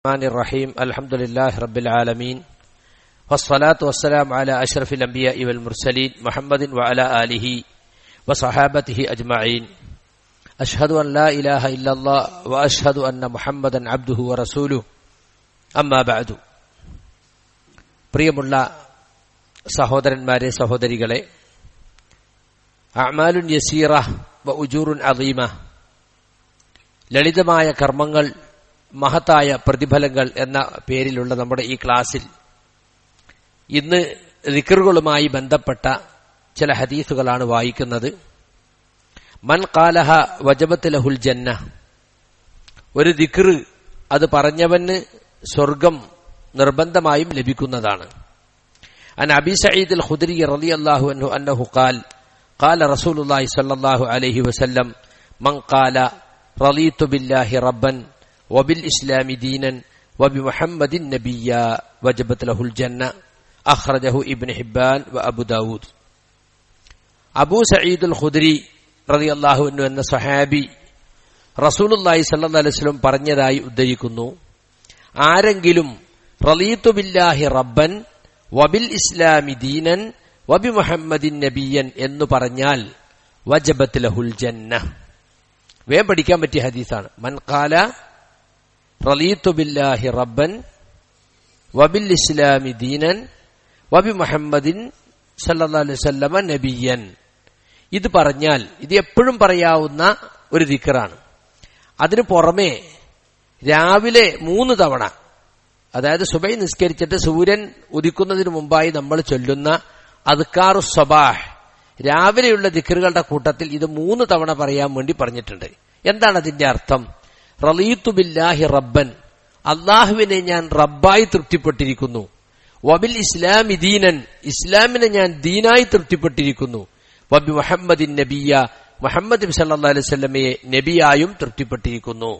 الرحمن الرحيم الحمد لله رب العالمين والصلاة والسلام على أشرف الأنبياء والمرسلين محمد وعلى آله وصحابته أجمعين أشهد أن لا إله إلا الله وأشهد أن محمدا عبده ورسوله أما بعد പ്രിയമുള്ള സഹോദരന്മാരെ സഹോദരികളെ അമാലുൻ യസീറ വ ഉജൂറുൻ അദീമ ലളിതമായ കർമ്മങ്ങൾ മഹത്തായ പ്രതിഫലങ്ങൾ എന്ന പേരിലുള്ള നമ്മുടെ ഈ ക്ലാസ്സിൽ ഇന്ന് ദിക്കറുകളുമായി ബന്ധപ്പെട്ട ചില ഹദീസുകളാണ് വായിക്കുന്നത് മൻ കാലഹ വജബത്ത് ലഹുൽ ജന്ന ഒരു ദിക്ർ അത് പറഞ്ഞവന് സ്വർഗം നിർബന്ധമായും ലഭിക്കുന്നതാണ് അൻ അബി സയ്യിദ് അൽ ഖുദരി റളിയല്ലാഹു അൻഹു അന്നഹു ഖാൽ قال رسول الله صلى الله عليه وسلم من قال رضيت بالله ربا وبالإسلام دينا وبمحمد نبيا وجبت له الجنة أخرجه ابن حبان وأبو داود അബൂ സയ്യിദ് അൽ ഖുദരി റളിയല്ലാഹു അൻഹു എന്ന സഹാബി റസൂലുള്ളാഹി സ്വല്ലല്ലാഹു അലൈഹി വസല്ലം പറഞ്ഞതായി ഉദ്ധരിക്കുന്നു ആരെങ്കിലും റളീതു ബില്ലാഹി റബ്ബൻ വബിൽ ഇസ്ലാമി ദീനൻ വബി മുഹമ്മദിൻ നബിയൻ എന്ന് പറഞ്ഞാൽ വജബത്ത് ലഹുൽ ജന്ന വേം പഠിക്കാൻ പറ്റിയ ഹദീസാണ് മൻ ഖാല റളീതു ബില്ലാഹി റബ്ബൻ വബിൽ ഇസ്ലാമി ദീനൻ വബി മുഹമ്മദിൻ സല്ലല്ലാഹു അലൈഹി വസല്ലമ നബിയൻ ഇത് പറഞ്ഞാൽ ഇത് എപ്പോഴും പറയാവുന്ന ഒരു ദിക്കറാണ് അതിനു പുറമെ രാവിലെ മൂന്ന് തവണ അതായത് സുബൈ നിസ്കരിച്ചിട്ട് സൂര്യൻ ഉദിക്കുന്നതിന് മുമ്പായി നമ്മൾ ചൊല്ലുന്ന അദ്ക്കാറു സബാഹ് രാവിലെയുള്ള ദിക്കറുകളുടെ കൂട്ടത്തിൽ ഇത് മൂന്ന് തവണ പറയാൻ വേണ്ടി പറഞ്ഞിട്ടുണ്ട് എന്താണ് അതിന്റെ അർത്ഥം റലീത്തു ബില്ലാഹി റബ്ബൻ അള്ളാഹുവിനെ ഞാൻ റബ്ബായി തൃപ്തിപ്പെട്ടിരിക്കുന്നു വബിൽ ഇസ്ലാമി ദീനൻ ഇസ്ലാമിനെ ഞാൻ ദീനായി തൃപ്തിപ്പെട്ടിരിക്കുന്നു വബി മുഹമ്മദിൻ നബിയ മുഹമ്മദ് സല്ലാ അലൈഹി സ്വലമയെ നബിയായും തൃപ്തിപ്പെട്ടിരിക്കുന്നു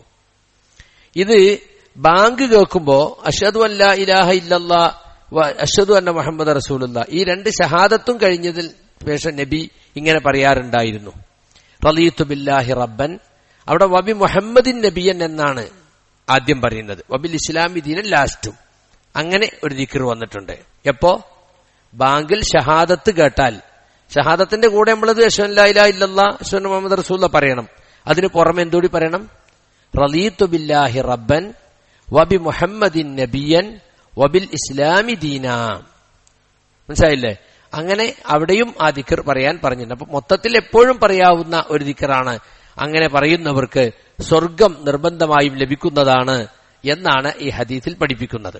ഇത് ബാങ്ക് കേൾക്കുമ്പോ അഷദു അല്ല ഇലാഹ ഇല്ലല്ലാ അഷദു അന്ന മുഹമ്മദ് റസൂലുള്ള ഈ രണ്ട് ഷഹാദത്തും കഴിഞ്ഞതിൽ ശേഷം നബി ഇങ്ങനെ പറയാറുണ്ടായിരുന്നു റലീത്തു ബില്ലാഹി റബ്ബൻ അവിടെ വബി മുഹമ്മദിൻ നബിയൻ എന്നാണ് ആദ്യം പറയുന്നത് വബിൽ ഇസ്ലാമി ദീനൻ ലാസ്റ്റും അങ്ങനെ ഒരു ദിക്കർ വന്നിട്ടുണ്ട് എപ്പോ ബാങ്കിൽ ഷഹാദത്ത് കേട്ടാൽ ഷഹാദത്തിന്റെ കൂടെ നമ്മളത് അശ്വൻ ലായില ഇല്ലല്ലാ അശ്വൻ മുഹമ്മദ് റസൂല്ല പറയണം അതിന് പുറമെ എന്തുകൂടി പറയണം റലീത്തു ബില്ലാഹി റബ്ബൻ വബി മുഹമ്മദിൻ നബിയൻ വബിൽ ഇസ്ലാമി ദീന മനസ്സിലായില്ലേ അങ്ങനെ അവിടെയും ആ ദിക്കർ പറയാൻ പറഞ്ഞിട്ടുണ്ട് അപ്പൊ മൊത്തത്തിൽ എപ്പോഴും പറയാവുന്ന ഒരു ദിക്കറാണ് അങ്ങനെ പറയുന്നവർക്ക് സ്വർഗം നിർബന്ധമായും ലഭിക്കുന്നതാണ് എന്നാണ് ഈ ഹദീസിൽ പഠിപ്പിക്കുന്നത്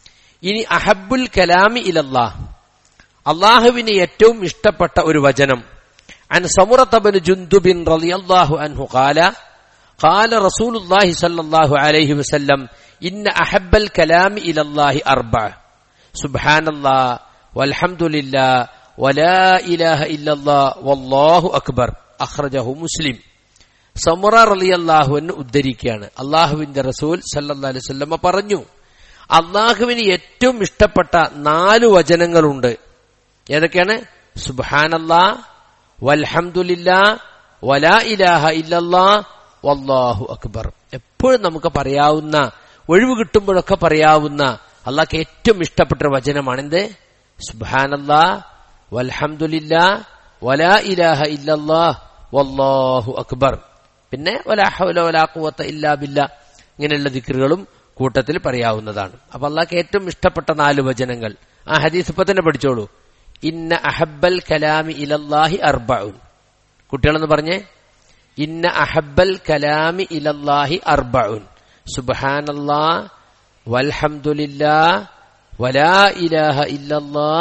ഇനി അഹബുൽ കലാമി ഇലല്ലാ അള്ളാഹുവിന് ഏറ്റവും ഇഷ്ടപ്പെട്ട ഒരു വചനം അൻ സമുറത്തബന് ജുന്ദുബിൻ റളിയല്ലാഹു അൻഹു ഖാല قال رسول الله صلى الله عليه وسلم إن أحب الكلام إلى الله أربع سبحان الله والحمد لله ولا إله إلا الله والله أكبر أخرجه مسلم സമുറ റളിയല്ലാഹു എന്ന് ഉദ്ധരിക്കുകയാണ് അള്ളാഹുവിന്റെ റസൂൽ സല്ലല്ലാഹു അലൈഹി വസല്ലമ പറഞ്ഞു അള്ളാഹുവിന് ഏറ്റവും ഇഷ്ടപ്പെട്ട നാല് വചനങ്ങളുണ്ട് ഏതൊക്കെയാണ് സുബ്ഹാനല്ലാ വൽഹംദുലില്ലാ വലാ ഇലാഹ ഇല്ലല്ലാ വല്ലാഹു അക്ബർ എപ്പോഴും നമുക്ക് പറയാവുന്ന ഒഴിവ് കിട്ടുമ്പോഴൊക്കെ പറയാവുന്ന അള്ളാഹ്ക്ക് ഏറ്റവും ഇഷ്ടപ്പെട്ട വചനമാണ് എന്ത് സുബ്ഹാനല്ലാ വൽഹംദുലില്ലാ വലാ ഇലാഹ ഇല്ലല്ലാ വല്ലാഹു അക്ബർ പിന്നെ വലാ ഹൗല വലാ ഖുവത്ത ഇല്ലാ ബില്ല ഇങ്ങനെയുള്ള ദിക്റുകളും കൂട്ടത്തിൽ പറയാവുന്നതാണ് അപ്പൊ അള്ളാഹ്ക്ക് ഏറ്റവും ഇഷ്ടപ്പെട്ട നാല് വചനങ്ങൾ ആ ഹദീസ് ഇപ്പൊ തന്നെ പഠിച്ചോളൂ ഇന്ന അഹബ്ബൽ കലാമി ഇലല്ലാഹി അർബഉൻ കുട്ടികളെന്ന് പറഞ്ഞേ ഇന്ന അഹബ്ബൽ കലാമി ഇലല്ലാഹി അർബഉൻ സുബ്ഹാനല്ലാ വൽഹംദുലില്ലാ വലാ ഇലാഹ ഇല്ലല്ലാ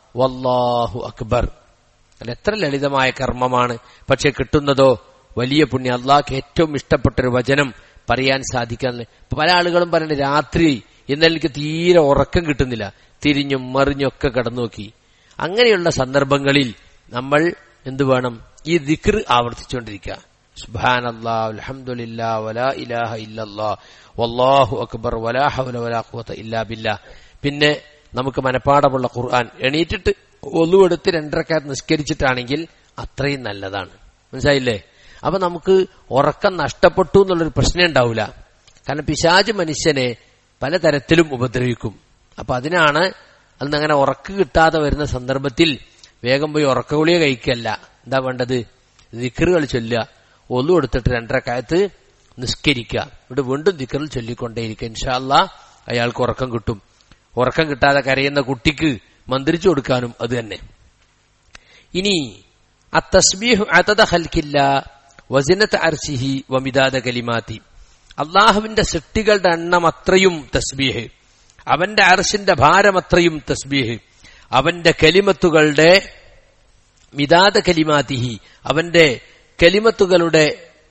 വല്ലാഹു അക്ബർ അല്ല എത്ര ലളിതമായ കർമ്മമാണ് പക്ഷെ കിട്ടുന്നതോ വലിയ പുണ്യം അള്ളാഹ്ക്ക് ഏറ്റവും ഇഷ്ടപ്പെട്ട ഒരു വചനം പറയാൻ സാധിക്കാൻ പല ആളുകളും പറയുന്നത് രാത്രി എന്നാൽ എനിക്ക് തീരെ ഉറക്കം കിട്ടുന്നില്ല തിരിഞ്ഞും മറിഞ്ഞൊക്കെ കടന്നു നോക്കി അങ്ങനെയുള്ള സന്ദർഭങ്ങളിൽ നമ്മൾ എന്തു വേണം ഈ ദിക്ർ ആവർത്തിച്ചുകൊണ്ടിരിക്കുക സുബാൻ അലഹമുല്ലാ വലാ ഇലാഹ ഇല്ലല്ലാ വല്ലാഹു അക്ബർ വലാ ഹൗല വലാ ഖുവത ഇല്ലാ ബില്ലാ പിന്നെ നമുക്ക് മനപ്പാടമുള്ള ഖുർആൻ എണീറ്റിട്ട് ഒന്നുവെടുത്ത് രണ്ടരക്കാത്ത് നിസ്കരിച്ചിട്ടാണെങ്കിൽ അത്രയും നല്ലതാണ് മനസ്സിലായില്ലേ അപ്പൊ നമുക്ക് ഉറക്കം നഷ്ടപ്പെട്ടു എന്നുള്ളൊരു പ്രശ്നം ഉണ്ടാവില്ല കാരണം പിശാജ് മനുഷ്യനെ പലതരത്തിലും ഉപദ്രവിക്കും അപ്പൊ അതിനാണ് അന്ന് അങ്ങനെ ഉറക്ക് കിട്ടാതെ വരുന്ന സന്ദർഭത്തിൽ വേഗം പോയി ഉറക്കഗുളിക കഴിക്കല്ല എന്താ വേണ്ടത് ദിക്കറുകൾ ചൊല്ലുക ഒന്നു കൊടുത്തിട്ട് രണ്ടരക്കാലത്ത് നിസ്കരിക്കുക ഇവിടെ വീണ്ടും ദിക്കറിൽ ചൊല്ലിക്കൊണ്ടേയിരിക്കുക ഇൻഷാല്ല അയാൾക്ക് ഉറക്കം കിട്ടും ഉറക്കം കിട്ടാതെ കരയുന്ന കുട്ടിക്ക് മന്ത്രിച്ചു കൊടുക്കാനും അത് തന്നെ ഇനി അത്തസ്ബീഹ് അതത ഹൽക്കില്ല വസിനത്ത് അർശിഹി വമിതാദ കലിമാത്തി അള്ളാഹുവിന്റെ സൃഷ്ടികളുടെ എണ്ണം അത്രയും തസ്ബീഹ് അവന്റെ അർശിന്റെ ഭാരം അത്രയും തസ്ബീഹ് അവന്റെ കലിമത്തുകളുടെ മിതാദ കലിമാതിഹി അവന്റെ കലിമത്തുകളുടെ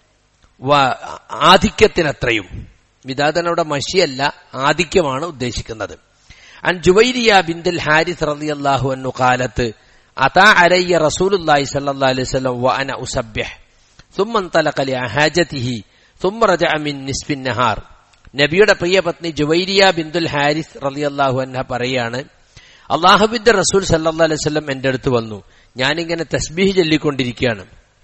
ആധിക്യത്തിനത്രയും മിതാദനയുടെ മഷിയല്ല ആധിക്യമാണ് ഉദ്ദേശിക്കുന്നത് അൻ ജുവൈരിയ ബിന്ദുൽ ഹാരിസ് റളിയല്ലാഹു അൻഹു കാലത്ത് അതാ അലയ്യ റസൂലുള്ളാഹി സ്വല്ലല്ലാഹു അലൈഹി വസല്ലം വഅന ഉസബ്ബിഹ് ثم انطلق لحاجته ثم رجع من نصف النهار നബിയുടെ പ്രിയപത്നി ജുവൈരിയ ബിന്ദുൽ ഹാരിസ് റളിയല്ലാഹു അൻഹ പറയാണ് അള്ളാഹുബിന്റെ റസൂൽ സല്ലല്ലാഹു അലൈഹി വസല്ലം എന്റെ അടുത്ത് വന്നു ഞാനിങ്ങനെ തസ്ബീഹ് ചൊല്ലിക്കൊണ്ടിരിക്കുകയാണ്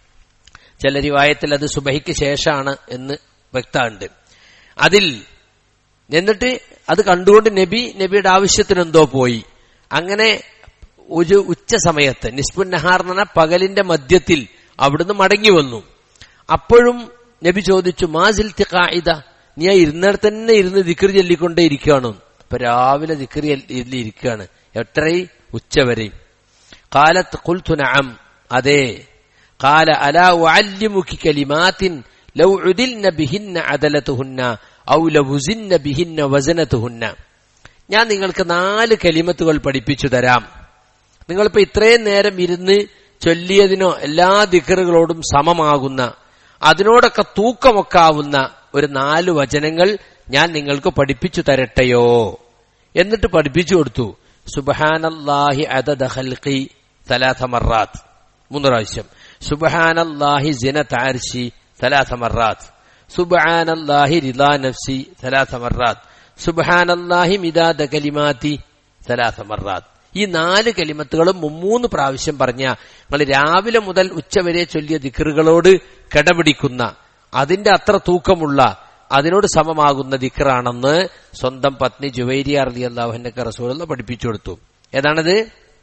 ചില റിവായത്തിൽ അത് സുബഹിക്ക് ശേഷമാണ് എന്ന് വ്യക്തമുണ്ട് അതിൽ എന്നിട്ട് അത് കണ്ടുകൊണ്ട് നബി നബിയുടെ ആവശ്യത്തിന് എന്തോ പോയി അങ്ങനെ ഒരു ഉച്ച സമയത്ത് നിസ്ബുൻ നഹാർ എന്ന് പറഞ്ഞ പകലിന്റെ മധ്യത്തിൽ അവിടുന്ന് മടങ്ങി വന്നു അപ്പോഴും നബി ചോദിച്ചു മാസിൽ തിക്കായിദ നീ ആ ഇരുന്നിടത്ത് തന്നെ ഇരുന്ന് ദിക്കർ ചൊല്ലിക്കൊണ്ടേ ഇരിക്കുകയാണോ ഇപ്പൊ രാവിലെ ദിക്കർ ഇരിക്കുകയാണ് എട്ടരയും ഉച്ചവരെ കാലത്ത് കുൽത്തു നഅം അതെ കാല അലാ ഉഅല്ലിമുക്കി കലിമാത്തിൻ ലൗ ഉദിൽന ബിഹിന്ന അദലതുഹുന്ന ഔ ലവുസിന്ന ബിഹിന്ന വസനതുഹുന്ന ഞാൻ നിങ്ങൾക്ക് നാല് കലിമത്തുകൾ പഠിപ്പിച്ചു തരാം നിങ്ങളിപ്പോ ഇത്രയും നേരം ഇരുന്ന് ചൊല്ലിയതിനോ എല്ലാ ദിക്കറുകളോടും സമമാകുന്ന അതിനോടൊക്കെ തൂക്കമൊക്കാവുന്ന ഒരു നാല് വചനങ്ങൾ ഞാൻ നിങ്ങൾക്ക് പഠിപ്പിച്ചു തരട്ടെയോ എന്നിട്ട് പഠിപ്പിച്ചു കൊടുത്തു സുബഹാനല്ലാഹി അദദ ഖൽഖി ثلاث مرات മൂന്ന് പ്രാവശ്യം സുബഹാനല്ലാഹി സിനത അർശി ثلاث مرات സുബഹാനല്ലാഹി റിളാ നഫ്സി ثلاث مرات സുബഹാനല്ലാഹി മിദാദ കലിമാതി ثلاث مرات ഈ നാല് കലിമത്തുകളും മുമ്മൂന്ന് പ്രാവശ്യം പറഞ്ഞ നിങ്ങൾ രാവിലെ മുതൽ ഉച്ചവരെ ചൊല്ലിയ ദിക്കറുകളോട് കിടപിടിക്കുന്ന അതിന്റെ അത്ര തൂക്കമുള്ള അതിനോട് സമമാകുന്ന ദിക്കറാണെന്ന് സ്വന്തം പത്നി ജുവൈരിയ അർലി അള്ളാഹുനക്ക് റസൂൽ പഠിപ്പിച്ചു കൊടുത്തു ഏതാണത്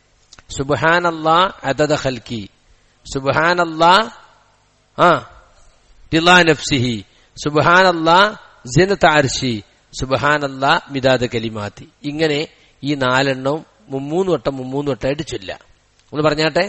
സുബാനല്ലാ അതദ ഖൽക്കി സുബാനല്ലാ ആ റിളാ നഫ്സിഹി സുബാനല്ലാ ജിനത്ത് അർശി സുബാനല്ലാ മിതാദ കലിമാത്തി ഇങ്ങനെ ഈ നാലെണ്ണവും മുമ്മൂന്ന് വട്ടം മുമ്മൂന്ന് വട്ടമായിട്ട് ചൊല്ല ഒന്ന് പറഞ്ഞാട്ടെ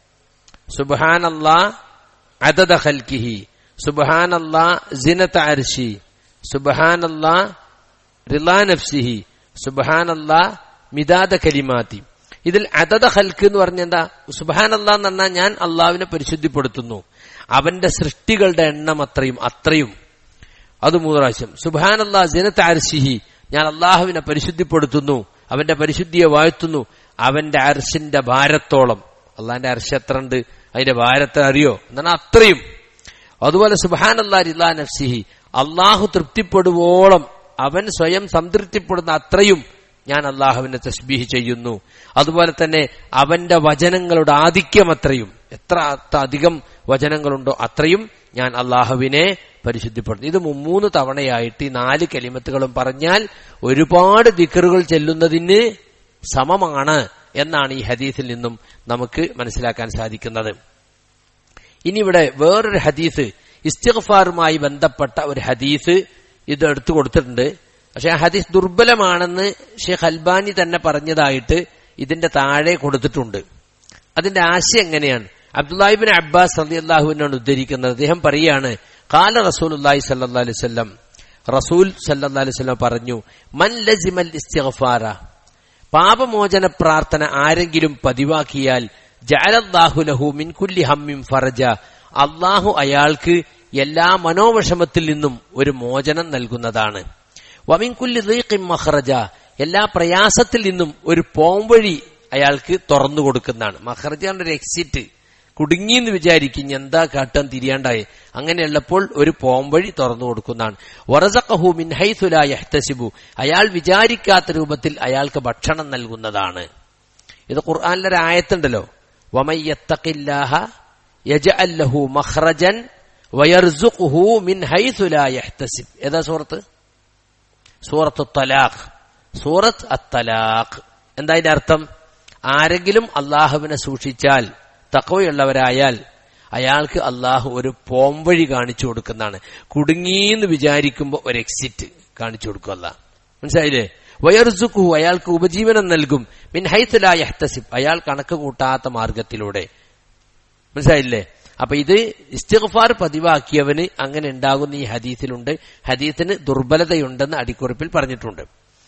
സുബാനല്ലാ അതദ ഖൽക്കിഹി സുബാനല്ലാ ജിനത്ത് അർശി സുബഹാനല്ലാ റിളാ നഫ്സിഹി സുബഹാനല്ലാ മിതാദ കലിമാത്തി ഇതിൽ അതത ഹൽക്ക് എന്ന് പറഞ്ഞ എന്താ സുബഹാനല്ലാ എന്ന് പറഞ്ഞാൽ ഞാൻ അള്ളാവിനെ പരിശുദ്ധിപ്പെടുത്തുന്നു അവന്റെ സൃഷ്ടികളുടെ എണ്ണം അത്രയും അത്രയും അത് മൂന്ന് പ്രാവശ്യം സുബഹാനല്ലാ ജിനത്ത് അർശിഹി ഞാൻ അള്ളാഹുവിനെ പരിശുദ്ധിപ്പെടുത്തുന്നു അവന്റെ പരിശുദ്ധിയെ വാഴ്ത്തുന്നു അവന്റെ അർശിന്റെ ഭാരത്തോളം അള്ളാന്റെ അർശ എത്ര ഉണ്ട് അതിന്റെ ഭാരത്തെ അറിയോ എന്നാണ് അത്രയും അതുപോലെ സുബാൻ അല്ലാ റിലാ നഫ്സിഹി അള്ളാഹു തൃപ്തിപ്പെടുവോളം അവൻ സ്വയം സംതൃപ്തിപ്പെടുന്ന അത്രയും ഞാൻ അള്ളാഹുവിനെ തസ്ബീഹ് ചെയ്യുന്നു അതുപോലെ തന്നെ അവന്റെ വചനങ്ങളുടെ ആധിക്യം അത്രയും എത്ര അധികം വചനങ്ങളുണ്ടോ അത്രയും ഞാൻ അള്ളാഹുവിനെ പരിശുദ്ധിപ്പെടുന്നു ഇത് മൂന്ന് തവണയായിട്ട് ഈ നാല് കലിമത്തുകളും പറഞ്ഞാൽ ഒരുപാട് ദിക്കറുകൾ ചെല്ലുന്നതിന് സമമാണ് എന്നാണ് ഈ ഹദീസിൽ നിന്നും നമുക്ക് മനസ്സിലാക്കാൻ സാധിക്കുന്നത് ഇനി ഇവിടെ വേറൊരു ഹദീസ് ഇസ്തിഗ്ഫാറുമായി ബന്ധപ്പെട്ട ഒരു ഹദീസ് ഇത് എടുത്തു കൊടുത്തിട്ടുണ്ട് പക്ഷെ ആ ഹദീസ് ദുർബലമാണെന്ന് ഷെയ്ഖ് അൽബാനി തന്നെ പറഞ്ഞതായിട്ട് ഇതിന്റെ താഴെ കൊടുത്തിട്ടുണ്ട് അതിന്റെ ആശയം എങ്ങനെയാണ് അബ്ദുല്ലാഹിബിൻ അബ്ബാസ് അലി അള്ളാഹുവിനാണ് ഉദ്ധരിക്കുന്നത് അദ്ദേഹം പറയാണ് കാല റസൂൽ അള്ളാഹി സല്ലാ അലൈവല്ലം റസൂൽ സല്ലാ അലൈവല്ലം പറഞ്ഞു മൻ ലസിമൽ ഇസ്തിഗ്ഫാറ പാപമോചന പ്രാർത്ഥന ആരെങ്കിലും പതിവാക്കിയാൽ ജഅലല്ലാഹു ലഹു മിൻ കുല്ലി ഹമ്മിൻ ഫറജ അള്ളാഹു അയാൾക്ക് എല്ലാ മനോവിഷമത്തിൽ നിന്നും ഒരു മോചനം നൽകുന്നതാണ് വമിൻ കുല്ലി റീഖിൻ മഖറജ എല്ലാ പ്രയാസത്തിൽ നിന്നും ഒരു പോംവഴി അയാൾക്ക് തുറന്നു കൊടുക്കുന്നതാണ് മഖറജാണ് ഒരു എക്സിറ്റ് കുടുങ്ങിയെന്ന് വിചാരിക്കും എന്താ കാട്ടാൻ തിരിയാണ്ടായി അങ്ങനെയുള്ളപ്പോൾ ഒരു പോംവഴി തുറന്നു കൊടുക്കുന്നതാണ് വറസഖഹു മിൻ ഹൈസുലാ യഹ്തസിബു അയാൾ വിചാരിക്കാത്ത രൂപത്തിൽ അയാൾക്ക് ഭക്ഷണം നൽകുന്നതാണ് ഇത് ഖുർആാനിലൊരു ആയത്തുണ്ടല്ലോ വമയ്യത്തഖില്ലാഹ യജഅൽ ലഹു മഖ്റജൻ വയർസുഖുഹു മിൻ ഹൈസുലാ യഹ്തസിബ് ഏതാ സുഹൃത്ത് സൂറത്ത് തലാഖ് സൂറത്ത് അത്തലാഖ് എന്താ അതിന്റെ അർത്ഥം ആരെങ്കിലും അള്ളാഹുവിനെ സൂക്ഷിച്ചാൽ തക്കവയുള്ളവരായാൽ അയാൾക്ക് അള്ളാഹു ഒരു പോംവഴി കാണിച്ചു കൊടുക്കുന്നതാണ് കുടുങ്ങിന്ന് വിചാരിക്കുമ്പോൾ ഒരു എക്സിറ്റ് കാണിച്ചു കൊടുക്കും അള്ളാഹ് മനസ്സിലായില്ലേ വയർസുക്കു അയാൾക്ക് ഉപജീവനം നൽകും മിൻ ഹൈത്തലായ ഹത്തസിബ് അയാൾ കണക്ക് കൂട്ടാത്ത മാർഗത്തിലൂടെ മനസ്സിലായില്ലേ അപ്പൊ ഇത് ഇസ്തിഗ്ഫാർ പതിവാക്കിയവന് അങ്ങനെ ഉണ്ടാകുന്ന ഈ ഹദീസിലുണ്ട് ഹദീസിന് ദുർബലതയുണ്ടെന്ന് അടിക്കുറിപ്പിൽ പറഞ്ഞിട്ടുണ്ട്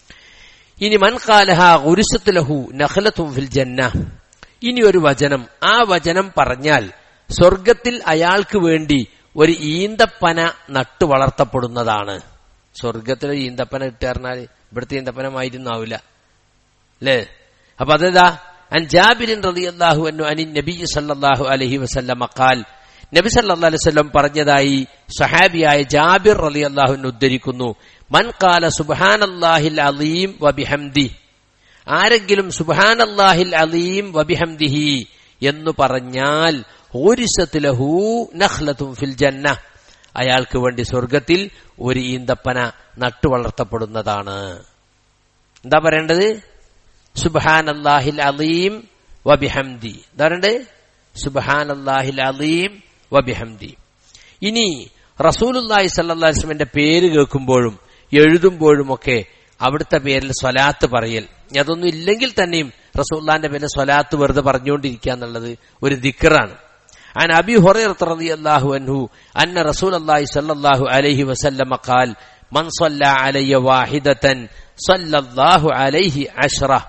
ഇനി മൻ കാലഹ ഉരുസത്തുലഹു നഖലത്തും ഫിൽ ജന്ന ഇനി ഒരു വചനം ആ വചനം പറഞ്ഞാൽ സ്വർഗത്തിൽ അയാൾക്ക് വേണ്ടി ഒരു ഈന്തപ്പന നട്ടു വളർത്തപ്പെടുന്നതാണ് സ്വർഗത്തിൽ ഒരു ഈന്തപ്പന ഇട്ടുകറിഞ്ഞാൽ ഇവിടുത്തെ ഈന്തപ്പനമായിരുന്നാവില്ല അല്ലേ അപ്പൊ അതേതാ അൻ ജാബിരിൻ റളിയല്ലാഹു അൻഹു അനിൻ നബി സല്ലല്ലാഹു അലൈഹി വസല്ലം ഖാൽ നബി സല്ലല്ലാഹു അലൈഹി വസല്ലം പറഞ്ഞതായി സഹാബിയായ ജാബിർ റളിയല്ലാഹു അൻഹു ഉദ്ധരിക്കുന്നു മൻ ഖാല സുബ്ഹാനല്ലാഹിൽ അലീം വബിഹംദി ആരെങ്കിലും സുബ്ഹാനല്ലാഹിൽ അലീം വബിഹംദിഹി എന്ന് പറഞ്ഞാൽ ഊരിസത്തിലഹു നഖ്ലത്തും ഫിൽ ജന്ന അയാൾക്ക് വേണ്ടി സ്വർഗത്തിൽ ഒരു ഈന്തപ്പന നട്ടു വളർത്തപ്പെടുന്നതാണ് എന്താ പറയേണ്ടത് സുബാൻ അള്ളാഹിൽ അലീം വബിഹംദി എന്താ പറയണ്ടത് സുബാൻ അള്ളാഹിൽ അലീം വബിഹംദി ഇനി റസൂലുല്ലാഹി സല്ലാസ്ലമിന്റെ പേര് കേൾക്കുമ്പോഴും എഴുതുമ്പോഴുമൊക്കെ അവിടുത്തെ പേരിൽ സ്വലാത്ത് പറയൽ അതൊന്നും ഇല്ലെങ്കിൽ തന്നെയും റസൂല്ലാന്റെ പേരിൽ സ്വലാത്ത് വെറുതെ പറഞ്ഞുകൊണ്ടിരിക്കുക എന്നുള്ളത് ഒരു ദിക്കറാണ് عن أبي هريرة رضي الله عنه أن رسول الله صلى الله عليه وسلم قال من صلى علي واحدة صلى الله عليه عشرة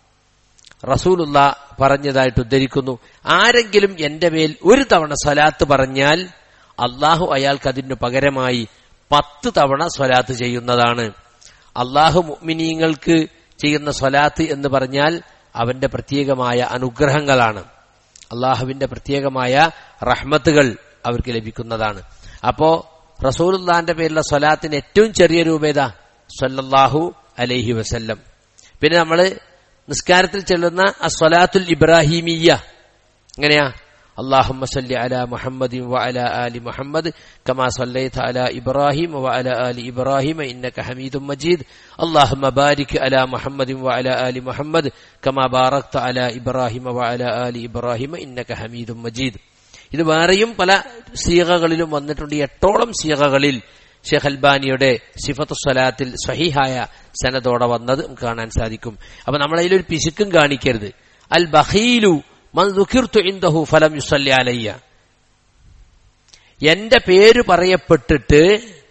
റസൂലുള്ള പറഞ്ഞതായിട്ട് ഉദ്ധരിക്കുന്നു ആരെങ്കിലും എന്റെ മേൽ ഒരു തവണ സ്വലാത്ത് പറഞ്ഞാൽ അള്ളാഹു അയാൾക്ക് അതിനു പകരമായി പത്ത് തവണ സ്വലാത്ത് ചെയ്യുന്നതാണ് അള്ളാഹു മുഅ്മിനീങ്ങൾക്ക് ചെയ്യുന്ന സ്വലാത്ത് എന്ന് പറഞ്ഞാൽ അവന്റെ പ്രത്യേകമായ അനുഗ്രഹങ്ങളാണ് അള്ളാഹുവിന്റെ പ്രത്യേകമായ റഹ്മത്തുകൾ അവർക്ക് ലഭിക്കുന്നതാണ് അപ്പോ റസൂലുല്ലാന്റെ പേരിലുള്ള സ്വലാത്തിന് ഏറ്റവും ചെറിയ രൂപേത സല്ലല്ലാഹു അലൈഹി വസല്ലം പിന്നെ നമ്മൾ നിസ്കാരത്തിൽ ചെല്ലുന്ന അസ്വലാത്തുൽ ഇബ്രാഹിമീയ എങ്ങനെയാ اللهم صل على محمد وعلى آل محمد كما صليت على إبراهيم وعلى آل إبراهيم إنك حميد مجيد اللهم بارك على محمد وعلى آل محمد كما باركت على إبراهيم وعلى آل إبراهيم إنك حميد مجيد ഇത് വേറെയും പല സീകകളിലും വന്നിട്ടുണ്ട് എട്ടോളം സീകകളിൽ ഷെയ്ഖ് അൽബാനിയുടെ സിഫത്ത് സ്വലാത്തിൽ സഹിഹായ സനതോടെ വന്നത് നമുക്ക് കാണാൻ സാധിക്കും അപ്പൊ നമ്മളതിലൊരു പിശുക്കും കാണിക്കരുത് അൽ ബഹീലു മൻ ദുഃഖിർത്തു ഇന്ദഹു ഫലം യുസല്ലി അലയ്യ എന്റെ പേര് പറയപ്പെട്ടിട്ട്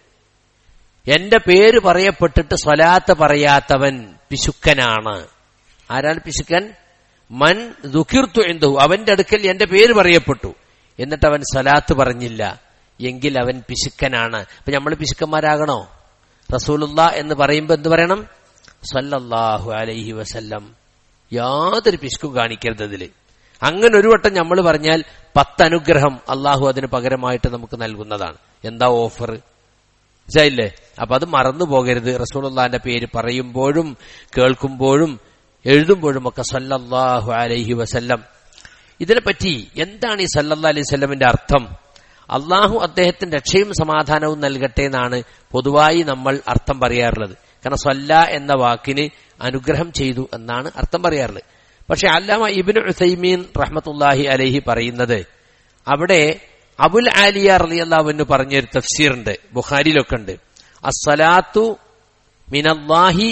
എന്റെ പേര് പറയപ്പെട്ടിട്ട് സ്വലാത്ത് പറയാത്തവൻ പിശുക്കനാണ് ആരാണ് പിശുക്കൻ മൻ ദുഃഖിർത്തു എന്തു അവന്റെ അടുക്കൽ എന്റെ പേര് പറയപ്പെട്ടു എന്നിട്ട് അവൻ സ്വലാത്ത് പറഞ്ഞില്ല എങ്കിൽ അവൻ പിശുക്കനാണ് അപ്പൊ നമ്മൾ പിശുക്കന്മാരാകണോ റസൂലുള്ള എന്ന് പറയുമ്പോ എന്ത് പറയണം സല്ലല്ലാഹു അലൈഹി വസല്ലം യാതൊരു പിശുക്കും കാണിക്കരുത് അതില് അങ്ങനെ ഒരു വട്ടം നമ്മൾ പറഞ്ഞാൽ പത്തനുഗ്രഹം അള്ളാഹു അതിന് പകരമായിട്ട് നമുക്ക് നൽകുന്നതാണ് എന്താ ഓഫർ മനസ്സിലായില്ലേ അപ്പൊ അത് മറന്നു പോകരുത് റസൂലുള്ളാന്റെ പേര് പറയുമ്പോഴും കേൾക്കുമ്പോഴും എഴുതുമ്പോഴും ഒക്കെ സല്ലല്ലാഹു അലൈഹി വസല്ലം ഇതിനെപ്പറ്റി എന്താണ് ഈ സല്ലല്ലാ അലൈഹി സ്വല്ലമിന്റെ അർത്ഥം അള്ളാഹു അദ്ദേഹത്തിന് രക്ഷയും സമാധാനവും നൽകട്ടെ എന്നാണ് പൊതുവായി നമ്മൾ അർത്ഥം പറയാറുള്ളത് കാരണം സ്വല്ല എന്ന വാക്കിന് അനുഗ്രഹം ചെയ്തു എന്നാണ് അർത്ഥം പറയാറുള്ളത് പക്ഷെ അല്ലാമ ഇബിന് ഉസൈമീൻ റഹ്മത്തുല്ലാഹി അലഹി പറയുന്നത് അവിടെ അബുൽ ആലിയ റലിയല്ലാവിന് പറഞ്ഞൊരു തഫ്സീറുണ്ട് ബുഖാരിയിലൊക്കെ ഉണ്ട് അസ്സലാത്തു മിനല്ലാഹി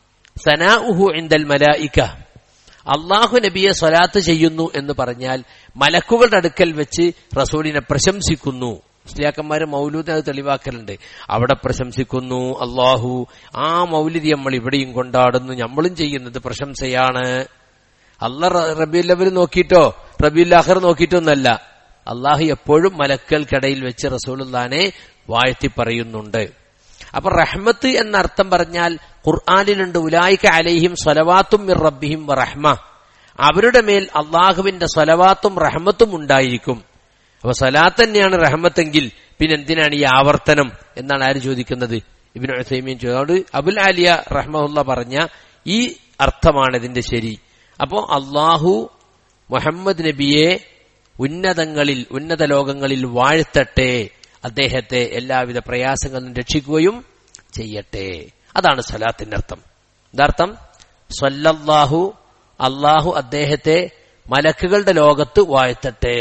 സനാഉഹു ഇന്ദൽ മലായിക്ക അള്ളാഹു നബിയെ സ്വലാത്ത് ചെയ്യുന്നു എന്ന് പറഞ്ഞാൽ മലക്കുകളുടെ അടുക്കൽ വെച്ച് റസൂലിനെ പ്രശംസിക്കുന്നു മുസ്ലിയാക്കന്മാര് മൗലൂദ് അത് തെളിവാക്കലുണ്ട് അവിടെ പ്രശംസിക്കുന്നു അള്ളാഹു ആ മൗലിദി നമ്മൾ ഇവിടെയും കൊണ്ടാടുന്നു നമ്മളും ചെയ്യുന്നത് പ്രശംസയാണ് അല്ല റബിയുല്ലവർ നോക്കിയിട്ടോ റബിയുല്ലാഹർ നോക്കിയിട്ടൊന്നല്ല അള്ളാഹു എപ്പോഴും മലക്കൽക്കിടയിൽ വെച്ച് റസൂലുല്ലാനെ വാഴ്ത്തി പറയുന്നുണ്ട് അപ്പൊ റഹ്മത്ത് എന്ന അർത്ഥം പറഞ്ഞാൽ ഖുർആാനിലുണ്ട് ഉലായിക്ക അലൈഹിം സ്വലവാത്തും മിർ റബ്ബിഹിം റഹ്മ അവരുടെ മേൽ അള്ളാഹുവിന്റെ സ്വലവാത്തും റഹ്മത്തും ഉണ്ടായിരിക്കും അപ്പൊ സലാത്ത് തന്നെയാണ് റഹ്മത്തെങ്കിൽ പിന്നെ എന്തിനാണ് ഈ ആവർത്തനം എന്നാണ് ആര് ചോദിക്കുന്നത് ഇബിൻ ഉസൈമീൻ ചോദിച്ചോട് അബുൽ ആലിയ റഹ്മുല്ല പറഞ്ഞ ഈ അർത്ഥമാണ് ഇതിന്റെ ശരി അപ്പോ അള്ളാഹു മുഹമ്മദ് നബിയെ ഉന്നതങ്ങളിൽ ഉന്നത ലോകങ്ങളിൽ വാഴ്ത്തട്ടെ അദ്ദേഹത്തെ എല്ലാവിധ പ്രയാസങ്ങളും രക്ഷിക്കുകയും ചെയ്യട്ടെ അതാണ് സ്വലാത്തിന്റെ അർത്ഥം എന്താർത്ഥം സ്വല്ലല്ലാഹു അള്ളാഹു അദ്ദേഹത്തെ മലക്കുകളുടെ ലോകത്ത് വാഴ്ത്തട്ടെ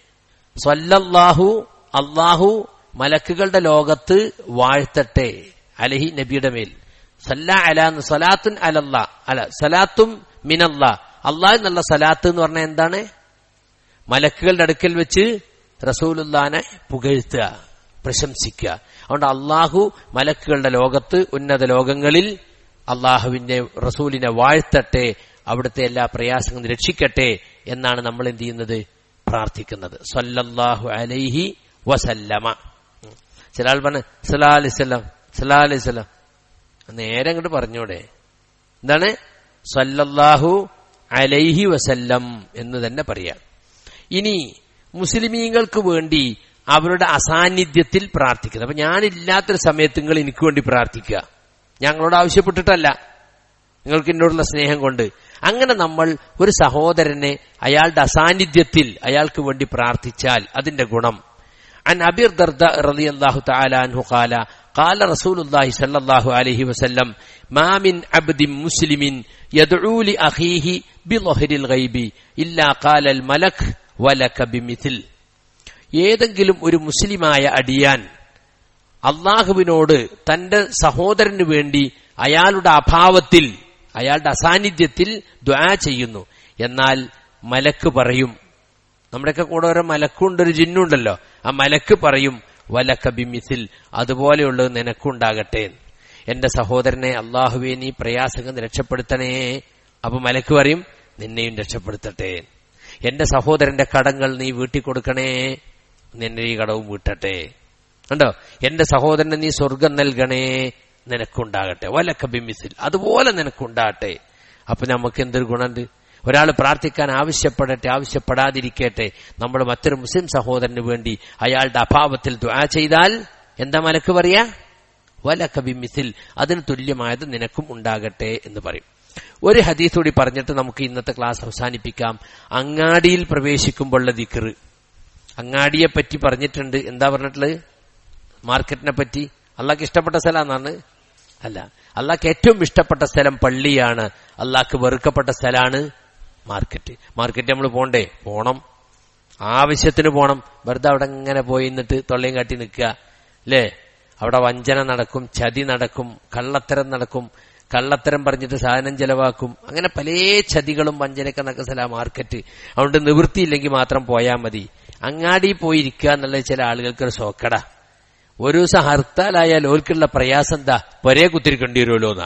സ്വല്ലല്ലാഹു അള്ളാഹു മലക്കുകളുടെ ലോകത്ത് വാഴ്ത്തട്ടെ അലഹി നബിയുടെ മേൽ സല്ല അല സലാത്തുൻ അലല്ല അല സലാത്തും മിനല്ല അള്ളാഹ് എന്നുള്ള സലാത്ത് എന്ന് പറഞ്ഞാൽ എന്താണ് മലക്കുകളുടെ അടുക്കൽ വെച്ച് റസൂലുല്ലാനെ പുകഴ്ത്തുക പ്രശംസിക്കുക അതുകൊണ്ട് അള്ളാഹു മലക്കുകളുടെ ലോകത്ത് ഉന്നത ലോകങ്ങളിൽ അള്ളാഹുവിന്റെ റസൂലിനെ വാഴ്ത്തട്ടെ അവിടുത്തെ എല്ലാ പ്രയാസങ്ങളും രക്ഷിക്കട്ടെ എന്നാണ് നമ്മൾ എന്ത് ചെയ്യുന്നത് പ്രാർത്ഥിക്കുന്നത് സല്ലല്ലാഹു അലൈഹി വസല്ലമ ചില ആൾ പറഞ്ഞ സലാ അലൈസ്ലാം സലാ അലൈസ്ലാം നേരെ അങ്ങോട്ട് പറഞ്ഞൂടെ എന്താണ് സല്ലല്ലാഹു അലൈഹി വസല്ലം എന്ന് തന്നെ പറയാം ഇനി മുസ്ലിമീങ്ങൾക്ക് വേണ്ടി അവരുടെ അസാന്നിധ്യത്തിൽ പ്രാർത്ഥിക്കുന്നത് അപ്പൊ ഞാനില്ലാത്തൊരു സമയത്ത് നിങ്ങൾ എനിക്ക് വേണ്ടി പ്രാർത്ഥിക്കുക ഞങ്ങളോട് ആവശ്യപ്പെട്ടിട്ടല്ല നിങ്ങൾക്ക് എന്നോടുള്ള സ്നേഹം കൊണ്ട് അങ്ങനെ നമ്മൾ ഒരു സഹോദരനെ അയാളുടെ അസാന്നിധ്യത്തിൽ അയാൾക്ക് വേണ്ടി പ്രാർത്ഥിച്ചാൽ അതിന്റെ ഗുണം عن أبي الدرداء رضي الله تعالى عنه قال قال رسول الله صلى الله عليه وسلم ما من عبد مسلم يدعو لأخيه بظهر الغيب إلا قال الملك ولك بمثل ഏതെങ്കിലും ഒരു മുസ്ലിമായ അടിയാൻ അള്ളാഹുവിനോട് തന്റെ സഹോദരന് വേണ്ടി അയാളുടെ അഭാവത്തിൽ അയാളുടെ അസാന്നിധ്യത്തിൽ ദ്വാ ചെയ്യുന്നു എന്നാൽ മലക്ക് പറയും നമ്മുടെയൊക്കെ കൂടെ ഓരോ മലക്കുണ്ട് ഒരു ജിന്നുണ്ടല്ലോ ആ മലക്ക് പറയും വലക്ക ബിമിസിൽ അതുപോലെയുള്ളത് നിനക്കുണ്ടാകട്ടെ എന്റെ സഹോദരനെ അള്ളാഹുവെ നീ പ്രയാസങ്ങൾ രക്ഷപ്പെടുത്തണേ അപ്പൊ മലക്ക് പറയും നിന്നെയും രക്ഷപ്പെടുത്തട്ടെ എന്റെ സഹോദരന്റെ കടങ്ങൾ നീ വീട്ടി കൊടുക്കണേ നിന്റെ ഈ കടവും വീട്ടട്ടെ കണ്ടോ എന്റെ സഹോദരന് നീ സ്വർഗം നൽകണേ നിനക്കുണ്ടാകട്ടെ വലക്ക ബിമിസിൽ അതുപോലെ നിനക്കുണ്ടാകട്ടെ അപ്പൊ നമുക്ക് എന്തൊരു ഗുണമുണ്ട് ഒരാൾ പ്രാർത്ഥിക്കാൻ ആവശ്യപ്പെടട്ടെ ആവശ്യപ്പെടാതിരിക്കട്ടെ നമ്മൾ മറ്റൊരു മുസ്ലിം സഹോദരന് വേണ്ടി അയാളുടെ അഭാവത്തിൽ ദ്വാ ചെയ്താൽ എന്താ മലക്ക് പറയാ വലക്ക ബിമിസിൽ അതിന് തുല്യമായത് നിനക്കും ഉണ്ടാകട്ടെ എന്ന് പറയും ഒരു ഹദീസ് കൂടി പറഞ്ഞിട്ട് നമുക്ക് ഇന്നത്തെ ക്ലാസ് അവസാനിപ്പിക്കാം അങ്ങാടിയിൽ പ്രവേശിക്കുമ്പോഴുള്ള ദിക്കറ് അങ്ങാടിയെ പറ്റി പറഞ്ഞിട്ടുണ്ട് എന്താ പറഞ്ഞിട്ടുള്ളത് മാർക്കറ്റിനെ പറ്റി അള്ളാഹ്ക്ക് ഇഷ്ടപ്പെട്ട സ്ഥലമാണ് അല്ല അള്ളാഹ്ക്ക് ഏറ്റവും ഇഷ്ടപ്പെട്ട സ്ഥലം പള്ളിയാണ് അള്ളാഹ്ക്ക് വെറുക്കപ്പെട്ട സ്ഥലമാണ് മാർക്കറ്റ് മാർക്കറ്റ് നമ്മൾ പോണ്ടേ പോണം ആവശ്യത്തിന് പോണം വെറുതെ അവിടെ ഇങ്ങനെ പോയി നിന്നിട്ട് തൊള്ളയും കാട്ടി നിൽക്കുക അല്ലേ അവിടെ വഞ്ചന നടക്കും ചതി നടക്കും കള്ളത്തരം നടക്കും കള്ളത്തരം പറഞ്ഞിട്ട് സാധനം ചെലവാക്കും അങ്ങനെ പല ചതികളും വഞ്ചനയൊക്കെ നടക്കുന്ന സ്ഥല മാർക്കറ്റ് അതുകൊണ്ട് നിവൃത്തിയില്ലെങ്കിൽ മാത്രം പോയാൽ മതി അങ്ങാടി പോയിരിക്കുക എന്നുള്ളത് ചില ആളുകൾക്ക് ഒരു സോക്കട ഒരു ദിവസം ഹർത്താലായാൽ ഓർക്കുള്ള പ്രയാസം എന്താ പൊരേ കുത്തിരിക്കേണ്ടി വരുമല്ലോ എന്നാ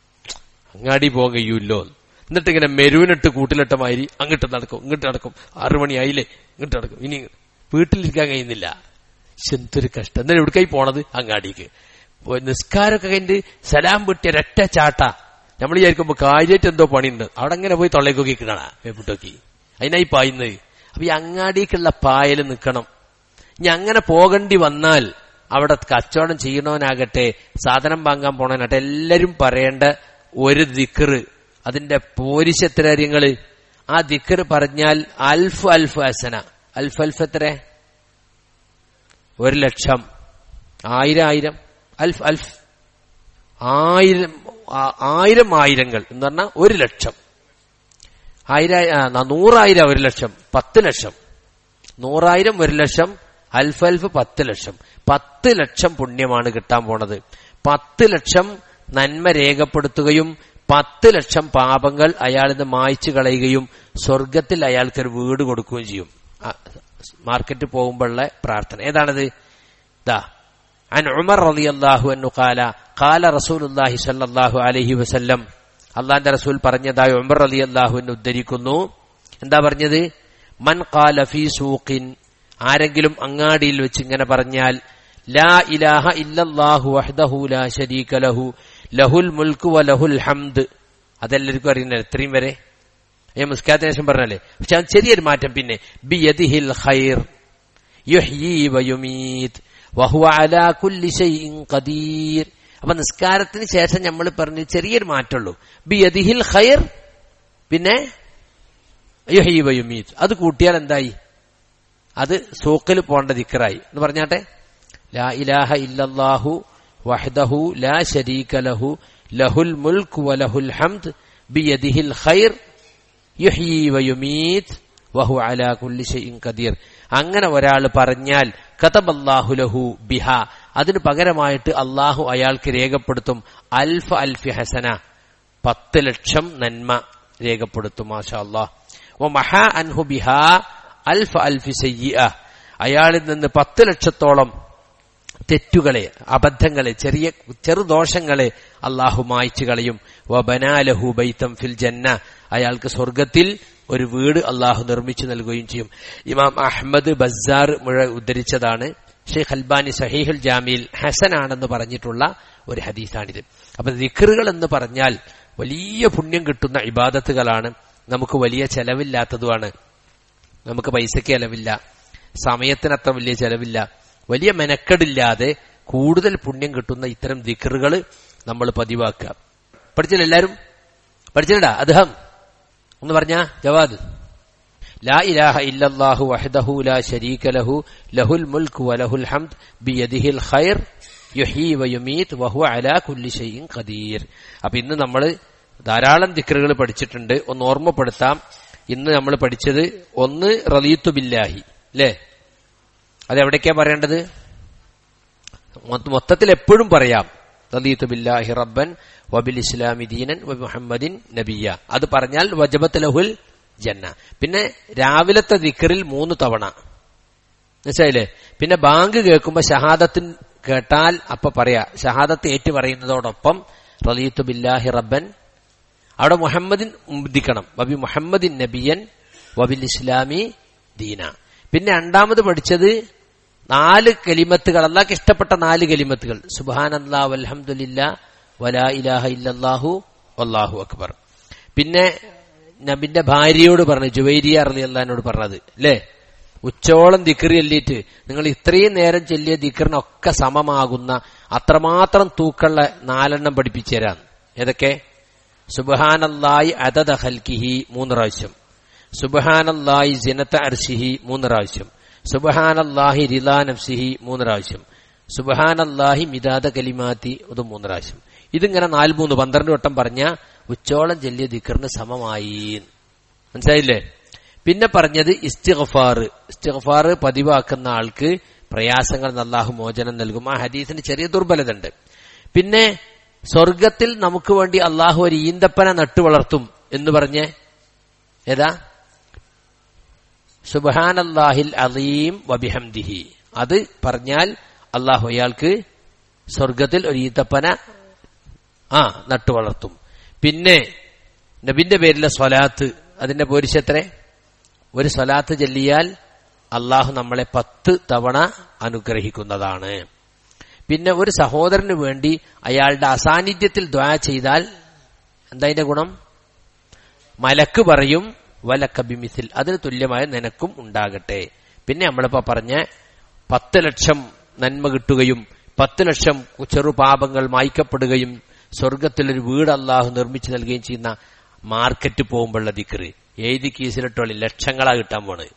അങ്ങാടി പോകാൻ കഴിയൂല്ലോ എന്നിട്ട് ഇങ്ങനെ മെരുവിനിട്ട് കൂട്ടിലിട്ട മാതിരി അങ്ങോട്ട് നടക്കും ഇങ്ങോട്ട് നടക്കും ആറു മണിയായില്ലേ ഇങ്ങോട്ട് നടക്കും ഇനി വീട്ടിലിരിക്കാൻ കഴിയുന്നില്ല എന്തൊരു കഷ്ടം എന്നാലും എവിടേക്കായി പോണത് അങ്ങാടിക്ക് നിസ്കാരമൊക്കെ കഴിഞ്ഞ് സലാം വിട്ടിയ ഒരൊറ്റ ചാട്ട നമ്മൾ വിചാരിക്കുമ്പോ കാര്യമായിട്ട് എന്തോ പണിയുണ്ട് അവിടെ അങ്ങനെ പോയി തൊള്ളേക്കൊക്കെ കാണാ വേപ്പിട്ടോക്കി അതിനായി പായുന്നത് അപ്പൊ ഈ അങ്ങാടിക്കുള്ള പായൽ നിൽക്കണം ഇനി അങ്ങനെ പോകേണ്ടി വന്നാൽ അവിടെ കച്ചവടം ചെയ്യണവനാകട്ടെ സാധനം വാങ്ങാൻ പോണവനാകട്ടെ എല്ലാരും പറയേണ്ട ഒരു ദിക്കറ് അതിന്റെ പോരിശെത്ര കാര്യങ്ങള് ആ ദിക്കറ് പറഞ്ഞാൽ അൽഫ് അൽഫ് ഹസന അൽഫ് അൽഫ് എത്ര ഒരു ലക്ഷം ആയിരം ആയിരം അൽഫ് അൽഫ് ആയിരം ആയിരം ആയിരങ്ങൾ എന്ന് പറഞ്ഞാൽ ഒരു ലക്ഷം ആയിരം നൂറായിരം ഒരു ലക്ഷം പത്ത് ലക്ഷം നൂറായിരം ഒരു ലക്ഷം അൽഫ് അൽഫ് പത്ത് ലക്ഷം പത്ത് ലക്ഷം പുണ്യമാണ് കിട്ടാൻ പോണത് പത്ത് ലക്ഷം നന്മ രേഖപ്പെടുത്തുകയും പത്ത് ലക്ഷം പാപങ്ങൾ അയാളിന്ന് മായ്ച്ചു കളയുകയും സ്വർഗത്തിൽ അയാൾക്കൊരു വീട് കൊടുക്കുകയും ചെയ്യും മാർക്കറ്റ് പോകുമ്പോഴുള്ള പ്രാർത്ഥന ഏതാണത് ദാ عن عمر رضي الله عنه قال قال رسول الله صلى الله عليه وسلم അള്ളാന്റെ റസൂൽ പറഞ്ഞതായി ഉമർ അലി അള്ളാഹുവിന് ഉദ്ധരിക്കുന്നു എന്താ പറഞ്ഞത് മൻ ഖാല ഫീ സൂഖിൻ ആരെങ്കിലും അങ്ങാടിയിൽ വെച്ച് ഇങ്ങനെ പറഞ്ഞാൽ ലാ ഇലാഹ ഇല്ലല്ലാഹു വഹ്ദഹു ലാ ശരീക ലഹു ലഹുൽ മുൽക്കു വ ലഹുൽ ഹംദ് അതെല്ലാവർക്കും അറിയുന്നത് എത്രയും വരെ ഞാൻ മുസ്കാത്തിന് ശേഷം പറഞ്ഞല്ലേ പക്ഷെ അത് ചെറിയൊരു മാറ്റം പിന്നെ ബി യദിഹിൽ ഖൈർ യുഹ്യീ വയുമീത് വഹുവ അലാ കുല്ലി ഷൈഇൻ ഖദീർ അപ്പൊ നിസ്കാരത്തിന് ശേഷം നമ്മൾ പറഞ്ഞു ചെറിയൊരു മാറ്റമുള്ളൂ ബി യദിഹിൽ ഖൈർ പിന്നെ യുഹ്യീ വയുമീത് അത് കൂട്ടിയാൽ എന്തായി അത് സൂക്കിൽ പോണ്ട ദിക്കറായി എന്ന് പറഞ്ഞാട്ടെ ലാ ഇലാഹ ഇല്ലല്ലാഹു വഹ്ദഹു ലാ ശരീക ലഹു ലഹുൽ മുൽക്ക് വലഹുൽ ഹംദ് ബിയദിഹിൽ ഖൈർ യുഹ്യി വയുമീത് വഹു അലാ കുല്ലി ഷൈഇൻ ഖദീർ അങ്ങനെ ഒരാൾ പറഞ്ഞാൽ കതബല്ലാഹു ലഹു ബിഹ അതിന് പകരമായിട്ട് അള്ളാഹു അയാൾക്ക് രേഖപ്പെടുത്തും അൽഫ അൽഫി ഹസന പത്ത് ലക്ഷം നന്മ രേഖപ്പെടുത്തും മാഷാ അള്ളാഹ് ഓ മഹാ അൻഹു ബിഹ അൽഫ അൽഫി സയ്യ അയാളിൽ നിന്ന് പത്ത് ലക്ഷത്തോളം തെറ്റുകളെ അബദ്ധങ്ങളെ ചെറിയ ചെറുദോഷങ്ങളെ അള്ളാഹു മായ്ച്ചു കളയും വബനാലഹു ബൈത്തം ഫിൽ ജന്ന അയാൾക്ക് സ്വർഗത്തിൽ ഒരു വീട് അള്ളാഹു നിർമ്മിച്ചു നൽകുകയും ചെയ്യും ഇമാം അഹമ്മദ് ബസാർ മുഴ ഉദ്ധരിച്ചതാണ് ഷെയ്ഖ് അൽബാനി സഹീഹുൽ ജാമിയിൽ ഹസനാണെന്ന് പറഞ്ഞിട്ടുള്ള ഒരു ഹദീസാണിത് അപ്പൊ ദിഖറുകൾ എന്ന് പറഞ്ഞാൽ വലിയ പുണ്യം കിട്ടുന്ന ഇബാദത്തുകളാണ് നമുക്ക് വലിയ ചെലവില്ലാത്തതുമാണ് നമുക്ക് പൈസയ്ക്ക് ചെലവില്ല സമയത്തിനത്ര വലിയ ചെലവില്ല വലിയ മെനക്കെടില്ലാതെ കൂടുതൽ പുണ്യം കിട്ടുന്ന ഇത്തരം ദിക്കറുകൾ നമ്മൾ പതിവാക്കുക പഠിച്ചില്ല എല്ലാരും പഠിച്ചില്ലടാ അദ്ദേഹം ഒന്ന് പറഞ്ഞ ജവാദ് ലാ ഇലാഹ ഇല്ലല്ലാഹു വഹദഹു ലാ ശരീക ലഹു ലഹുൽ മുൽക്ക് വലഹുൽ ഹംദ് ബിയദിഹിൽ ഖൈർ യുഹീ വയുമീത് വഹു അലാ കുല്ലി ഷൈഇൻ ഖദീർ അപ്പൊ ഇന്ന് നമ്മൾ ധാരാളം ദിക്കറുകൾ പഠിച്ചിട്ടുണ്ട് ഒന്ന് ഓർമ്മപ്പെടുത്താം ഇന്ന് നമ്മൾ പഠിച്ചത് ഒന്ന് റലീത്തു ബില്ലാഹി അല്ലേ അത് എവിടേക്കാ പറയേണ്ടത് മൊത്തത്തിൽ എപ്പോഴും പറയാം റലീത്തു ബില്ലാഹി റബ്ബൻ വബിൽ ഇസ്ലാമി ദീനൻ വബി മുഹമ്മദിൻ നബിയ അത് പറഞ്ഞാൽ വജബത്ത് ലഹുൽ ജന്ന പിന്നെ രാവിലത്തെ ദിക്കറിൽ മൂന്ന് തവണ മനസ്സിലായില്ലേ പിന്നെ ബാങ്ക് കേൾക്കുമ്പോ ഷഹാദത്തിൻ കേട്ടാൽ അപ്പൊ പറയാ ഷഹാദത്ത് ഏറ്റു പറയുന്നതോടൊപ്പം റലീത്തു ബില്ലാഹി റബ്ബൻ അവിടെ മുഹമ്മദിൻ ഉദ്ദിക്കണം വബി മുഹമ്മദിൻ നബിയൻ വബിൽ ഇസ്ലാമി ദീന പിന്നെ രണ്ടാമത് പഠിച്ചത് നാല് കലിമത്തുകൾ അള്ളാഹ്ക്ക് ഇഷ്ടപ്പെട്ട നാല് കലിമത്തുകൾ സുബാൻ അല്ലാ വൽഹമുല്ല വലാ ഇലാഹ ഇല്ലാഹു വല്ലാഹു അക്ബർ പിന്നെ നബിന്റെ ഭാര്യയോട് പറഞ്ഞു ജുവൈരിയ അറലി അള്ളഹാനോട് പറഞ്ഞത് അല്ലേ ഉച്ചോളം ദിക്കറി ചൊല്ലിയിട്ട് നിങ്ങൾ ഇത്രയും നേരം ചൊല്ലിയ ദിക്കറിനൊക്കെ സമമാകുന്ന അത്രമാത്രം തൂക്കുള്ള നാലെണ്ണം പഠിപ്പിച്ചു തരാം ഏതൊക്കെ സുബഹാനല്ലായി അതദ ഹൽക്കിഹി മൂന്ന് പ്രാവശ്യം സുബഹാനല്ലായി ജിനത്ത അർഷിഹി മൂന്ന് പ്രാവശ്യം സുബഹാനല്ലാഹി റിലാ നഫ്സിഹി മൂന്ന് പ്രാവശ്യം സുബഹാനല്ലാഹി മിതാദ കലിമാത്തി അത് മൂന്ന് പ്രാവശ്യം ഇതിങ്ങനെ നാല് മൂന്ന് പന്ത്രണ്ട് വട്ടം പറഞ്ഞ ഉച്ചോളം ചെല്ലിയ ദിക്കറിന് സമമായി മനസ്സിലായില്ലേ പിന്നെ പറഞ്ഞത് ഇസ്തിഗ്ഫാർ ഇസ്തിഗ്ഫാർ പതിവാക്കുന്ന ആൾക്ക് പ്രയാസങ്ങൾ അല്ലാഹു മോചനം നൽകും ആ ഹദീസിന് ചെറിയ ദുർബലത ഉണ്ട് പിന്നെ സ്വർഗത്തിൽ നമുക്ക് വേണ്ടി അള്ളാഹു ഒരു ഈന്തപ്പന നട്ടുവളർത്തും എന്ന് പറഞ്ഞ് ഏതാ സുബാനല്ലാഹിൽ അലീം വബിഹംദിഹി അത് പറഞ്ഞാൽ അള്ളാഹു അയാൾക്ക് സ്വർഗത്തിൽ ഒരു ഈത്തപ്പന ആ നട്ടുവളർത്തും പിന്നെ നബിന്റെ പേരിലെ സ്വലാത്ത് അതിന്റെ പോരിശെത്ര ഒരു സ്വലാത്ത് ചൊല്ലിയാൽ അള്ളാഹു നമ്മളെ പത്ത് തവണ അനുഗ്രഹിക്കുന്നതാണ് പിന്നെ ഒരു സഹോദരന് വേണ്ടി അയാളുടെ അസാന്നിധ്യത്തിൽ ദ്വാ ചെയ്താൽ എന്താ അതിന്റെ ഗുണം മലക്ക് പറയും വലക്കബിമിസിൽ അതിന് തുല്യമായ നിനക്കും ഉണ്ടാകട്ടെ പിന്നെ നമ്മളിപ്പോ പറഞ്ഞ പത്ത് ലക്ഷം നന്മ കിട്ടുകയും പത്ത് ലക്ഷം ചെറുപാപങ്ങൾ മായ്ക്കപ്പെടുകയും സ്വർഗത്തിലൊരു വീട് അള്ളാഹു നിർമ്മിച്ചു നൽകുകയും ചെയ്യുന്ന മാർക്കറ്റ് പോകുമ്പോഴുള്ള ദിക്കറ് എഴുതി കീസിലിട്ടോളി ലക്ഷങ്ങളാ കിട്ടാൻ പോണ്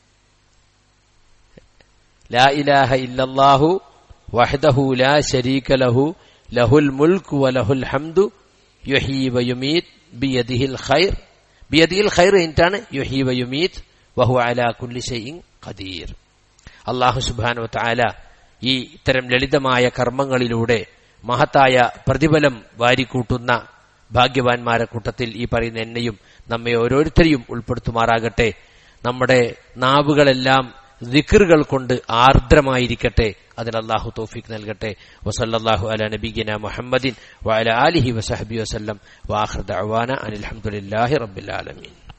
ലാ ഇലാഹ ഇല്ലല്ലാഹു വഹദഹു ലാ ശരീക ലഹു ലഹുൽ മുൽക്ക് വലഹുൽ ഹംദു യുഹീ വയുമീത് ബിയദിഹിൽ ഖൈർ ബിയദിഹിൽ ഖൈർ എന്നിട്ടാണ് യുഹീ വയുമീത് വഹു അലാ കുല്ലി ഷൈഇൻ ഖദീർ അള്ളാഹു സുബ്ഹാനഹു വതആല ഈ ഇത്തരം ലളിതമായ കർമ്മങ്ങളിലൂടെ മഹത്തായ പ്രതിഫലം വാരിക്കൂട്ടുന്ന ഭാഗ്യവാന്മാരെ കൂട്ടത്തിൽ ഈ പറയുന്ന എന്നെയും നമ്മെ ഓരോരുത്തരെയും ഉൾപ്പെടുത്തുമാറാകട്ടെ നമ്മുടെ നാവുകളെല്ലാം ദിക്കറുകൾ കൊണ്ട് ആർദ്രമായിരിക്കട്ടെ അതിന് അള്ളാഹു തോഫിക് നൽകട്ടെ വസല്ലാഹു അല നബീന മുഹമ്മദിൻ വഅല ആലിഹി വസഹബി വസ്ലം വാഹൃദ് അവാന അനിൽഹമുല്ലാഹി റബ്ബിൽ ആലമീൻ